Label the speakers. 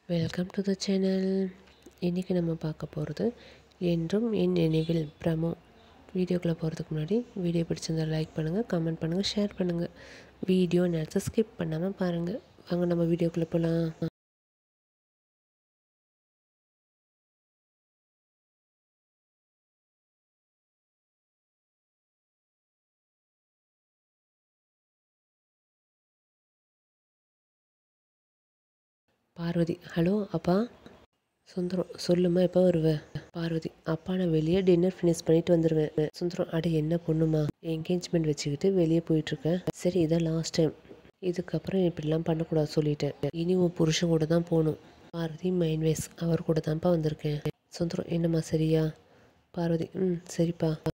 Speaker 1: welcome to the channel இன்றைக்கி நம்ம பார்க்க போகிறது என்றும் என் நினைவில் ப்ரமோ வீடியோக்குள்ளே போகிறதுக்கு முன்னாடி வீடியோ பிடிச்சிருந்தா லைக் பண்ணுங்கள் கமெண்ட் பண்ணுங்கள் ஷேர் பண்ணுங்கள் வீடியோ நேரத்தை ஸ்கிப் பண்ணாமல் பாருங்கள் வாங்க நம்ம வீடியோக்குள்ளே போகலாம் பார்வதி ஹலோ அப்பா சுந்தரம் சொல்லுமா எப்போ வருவ பார்வதி அப்பா நான் வெளியே டின்னர் ஃபினிஷ் பண்ணிட்டு வந்துடுவேன் சுந்தரம் அட என்ன பொண்ணுமா என்கேஜ்மெண்ட் வச்சுக்கிட்டு வெளியே போயிட்டுருக்கேன் சரி இதான் லாஸ்ட் டைம் இதுக்கப்புறம் இப்படிலாம் பண்ணக்கூடாது சொல்லிட்டேன் இனி உன் புருஷன் கூட தான் போகணும் பார்வதி மைண்ட் வேஸ் அவர் கூட தான்ப்பா வந்திருக்கேன் சுந்தரம் என்னம்மா சரியா பார்வதி ம் சரிப்பா